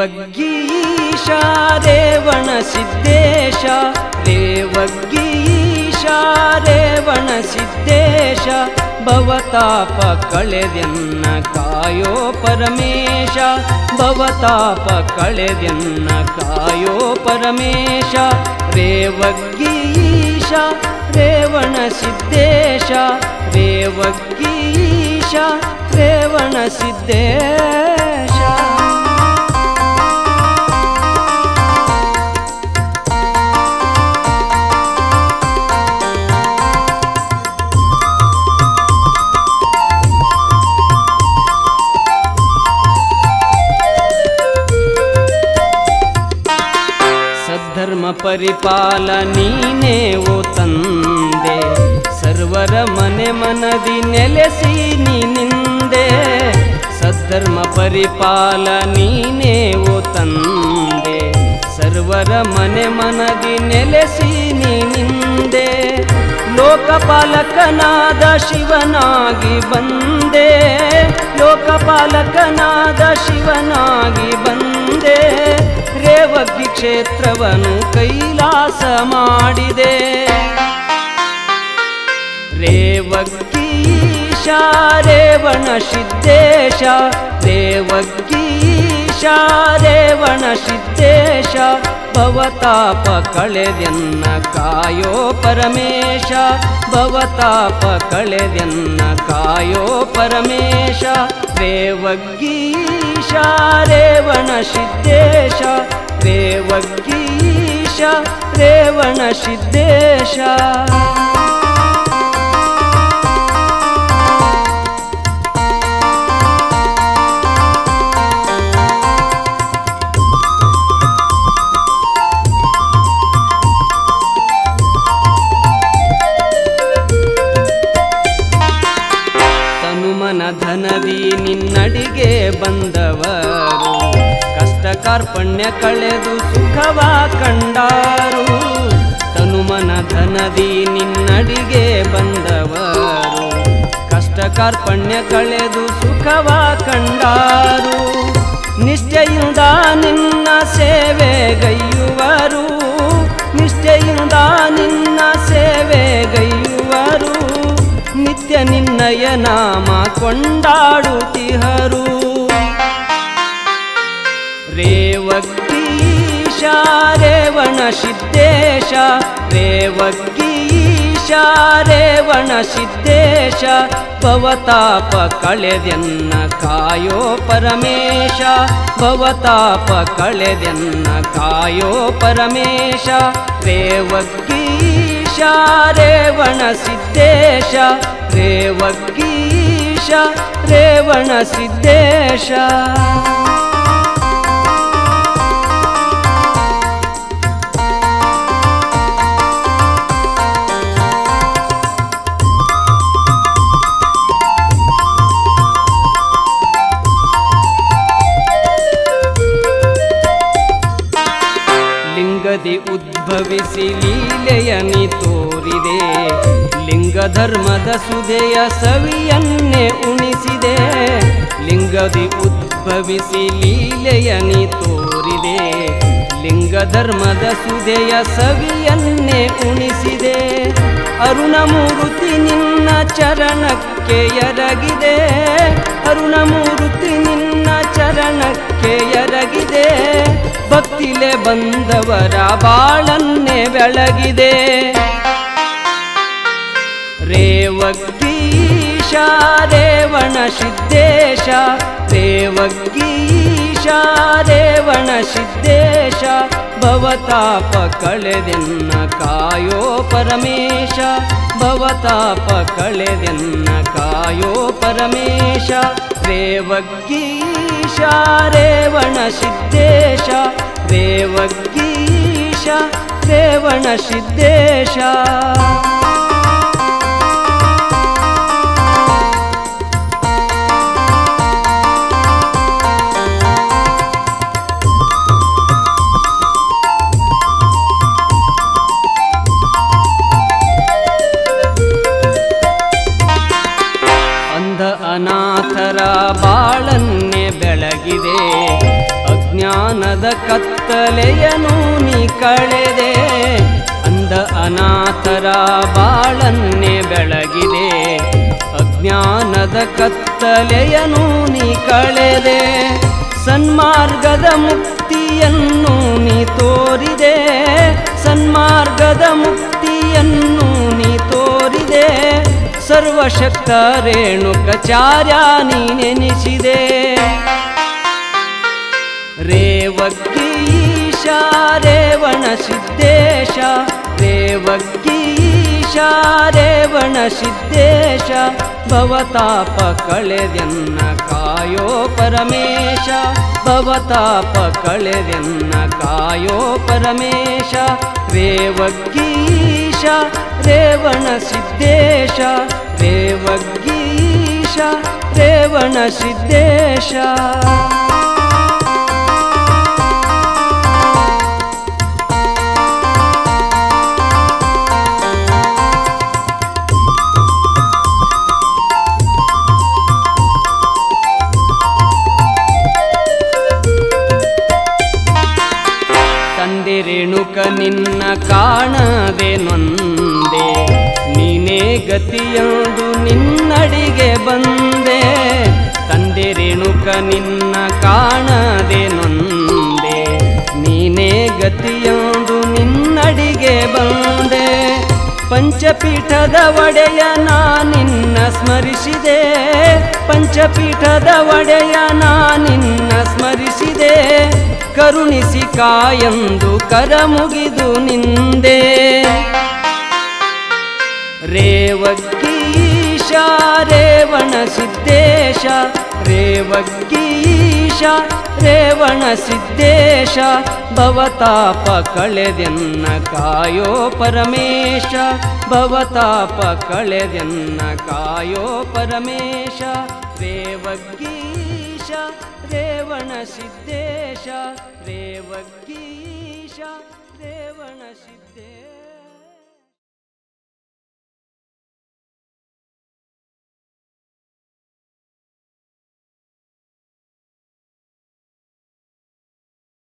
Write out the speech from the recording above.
ರೇವಗ್ಗೀಶ ರೇವಣ ಸಿದ್ದೇಶ ರೇವಗ್ಗೀಶ ರೇವಣ ಸಿದ್ದೇಶ ಭವತಾಪ ಕಳೆದೆನ್ನ ಕಾಯೋ ಪರಮೇಶ ಭವತಾಪ ಕಳೆದೆನ್ನ ಕಾಯೋ ಪರಮೇಶ ರೇವಗ್ಗೀಶ ರೇವಣ ಸಿದ್ದೇಶ ರೇವಗ್ಗೀಶ ರೇವಣ ಸಿದ್ದೇಶ ಸದ್ಧರ್ಮ ಪರಿಪಾಲ ನೀನೇ ಓ ತಂದೆ ಸರ್ವರ ಮನೆ ಮನದಿ ನೆಲೆಸಿ ನೀನಿಂದೆ ಸದ್ಧರ್ಮ ಪರಿಪಾಲ ನೀನೇ ಓ ತಂದೆ ಸರ್ವರ ಮನೆ ಮನದಿ ನೆಲೆಸಿ ನೀನಿಂದೆ ಲೋಕಪಾಲಕನಾದ ಶಿವನಾಗಿ ಬಂದೆ ಲೋಕಪಾಲಕನಾದ ಶಿವನಾಗಿ ಬಂದೆ ರೇವಗ್ಗಿ ಕ್ಷೇತ್ರವನ್ನು ಕೈಲಾಸ ಮಾಡಿದೆ ರೇವಗ್ಗೀಶ ರೇವಣ ಸಿದ್ದೇಶ ರೇವಗ್ಗೀಶ ರೇವಣ ಸಿದ್ದೇಶ ಭವತಾಪ ಕಳೆದೆನ್ನ ಕಾಯೋ ಪರಮೇಶ ಭವತಾಪ ಕಳೆದೆನ್ನ ಕಾಯೋ ಪರಮೇಶ ರೇವಗ್ಗೀಶ ರೇವಣ ಸಿದ್ದೇಶ ರೇವಗ್ಗೀಶ ರೇವಣ ಸಿದ್ದೇಶ ತನುಮನ ಧನದಿ ನಿನ್ನಡಿಗೆ ಬಂದವರು ಕಷ್ಟ ಕಾರ್ಪಣ್ಯ ಕಳೆದು ಸುಖವ ಕಂಡಾರು ತನುಮನ ಧನದಿ ನಿನ್ನಡಿಗೆ ಬಂದವರು ಕಷ್ಟ ಕಾರ್ಪಣ್ಯ ಕಳೆದು ಸುಖವ ಕಂಡಾರು ನಿಷ್ಠೆಯಿಂದ ನಿನ್ನ ಸೇವೆಗೈಯುವರು ನಿಷ್ಠೆಯಿಂದ ನಿನ್ನ ಸೇವೆಗೈಯುವರು ನಿತ್ಯ ನಿನ್ನಯ ನಾಮ ಕೊಂಡಾಡುತ್ತಿಹರು ರೇವಗ್ಗೀಶ ರೇವಣ ಸಿದ್ದೇಶ ರೇವಗ್ಗೀಶ ರೇವಣ ಸಿದ್ದೇಶ ಭವತಾಪ ಕಳೆದೆನ್ನ ಕಾಯೋ ಪರಮೇಶ ಭವತಾಪ ಕಳೆದೆನ್ನ ಕಾಯೋ ಪರಮೇಶ ರೇವಗ್ಗೀಶ ರೇವಣ ಸಿದ್ದೇಶ ರೇವಗ್ಗೀಶ ರೇವಣ ಸಿದ್ದೇಶ ಲಿಂಗದಿ ಉದ್ಭವಿಸಿ ಲೀಲೆಯನಿ ತೋರಿದೆ ಲಿಂಗ ಧರ್ಮದ ಸುದೆಯ ಸವಿಯನ್ನೇ ಉಣಿಸಿದೆ ಲಿಂಗದಿ ಉದ್ಭವಿಸಿ ಲೀಲೆಯನಿ ತೋರಿದೆ ಲಿಂಗ ಧರ್ಮದ ಸುದೆಯ ಸವಿಯನ್ನೇ ಉಣಿಸಿದೆ ಅರುಣಮೂರ್ತಿ ನಿನ್ನ ಚರಣಕ್ಕೆ ಎರಗಿದೆ ಅರುಣಮೂರ್ತಿ ನಿನ್ನ ಚರಣಕ್ಕೆ ಎರಗಿದೆ ಭಕ್ತಿಲೆ ಬಂದವರ ಬಾಳನ್ನೇ ಬೆಳಗಿದೆ ರೇವಗ್ಗೀಶ ರೇವಣ ಸಿದ್ದೇಶ ರೇವಗ್ಗೀಶ ರೇವಣ ಸಿದ್ದೇಶ ಭವತಾಪ ಕಳೆದೆನ್ನ ಕಾಯೋ ಪರಮೇಶ ಭವತಾಪ ಕಳೆದೆನ್ನ ಕಾಯೋ ಪರಮೇಶ ರೇವಗ್ಗೀಶ ರೇವಣ ಸಿದ್ದೇಶ ರೇವಗ್ಗೀಶ ರೇವಣ ಸಿದ್ದೇಶ ಅಂಧ ಅನಾಥರ ಬಾಳನ್ನೇ ಬೆಳಗಿದೆ ಅಜ್ಞಾನ ಅಜ್ಞಾನದ ಕತ್ತಲೆಯನು ನೀ ಕಳೆದೆ ಅಂದ ಅನಾಥರ ಬಾಳನ್ನೇ ಬೆಳಗಿದೆ ಅಜ್ಞಾನದ ಕತ್ತಲೆಯನು ನೀ ಕಳೆದೆ ಸನ್ಮಾರ್ಗದ ಮುಕ್ತಿಯನ್ನು ನೀ ತೋರಿದೆ ಸನ್ಮಾರ್ಗದ ಮುಕ್ತಿಯನ್ನು ನೀ ತೋರಿದೆ ಸರ್ವಶಕ್ತ ರೇಣುಕಚಾರ್ಯ ನೀ ನೆನೆಸಿದೆ ರೇವಗ್ಗೀಶ ರೇವಣ ಸಿದ್ದೇಶ ರೇವಗ್ಗೀಶ ರೇವಣ ಸಿದ್ದೇಶ ಭವತಾಪ ಕಳೆದೆನ್ನ ಕಾಯೋ ಪರಮೇಶ ಭವತಾಪ ಕಳೆದೆನ್ನ ಕಾಯೋ ಪರಮೇಶ ರೇವಗ್ಗೀಶ ರೇವಣ ಸಿದ್ದೇಶ ರೇವಗ್ಗೀಶ ರೇವಣ ಸಿದ್ದೇಶ ತಂದೆ ರೇಣುಕ ನಿನ್ನ ಕಾಣದೆ ನೊಂದೆ ನೀನೇ ಗತಿಯೊಂದು ನಿನ್ನಡಿಗೆ ಬಂದೆ ತಂದೆ ರೇಣುಕ ನಿನ್ನ ಕಾಣದೆ ನೊಂದೆ ನೀನೇ ಗತಿಯೊಂದು ನಿನ್ನಡಿಗೆ ಬಂದೆ ಪಂಚಪೀಠದ ಒಡೆಯ ನಾ ನಿನ್ನ ಸ್ಮರಿಸಿದೆ ಪಂಚಪೀಠದ ಒಡೆಯ ನಾ ನಿನ್ನ ಸ್ಮರಿಸಿದೆ ಕರುಣಿಸಿ ಕಾಯಂದು ಕರ ಮುಗಿದು ನಿಂದೆ ರೇವಗ್ಗೀಶ ರೇವಣ ಸಿದ್ದೇಶ ರೇವಗ್ಗೀಶ ರೇವಣ ಸಿದ್ದೇಶ ಭವತಾಪ ಕಳೆದೆನ್ನ ಕಾಯೋ ಪರಮೇಶ ಭವತಾಪ ಕಳೆದೆನ್ನ ಕಾಯೋ ಪರಮೇಶ ರೇವಗ್ಗೀಶ ರೇವಣ ಸಿದ್ದೇಶ ರೇವಗ್ಗೀಶ ರೇವಣ ಸಿದ್ದೇಶ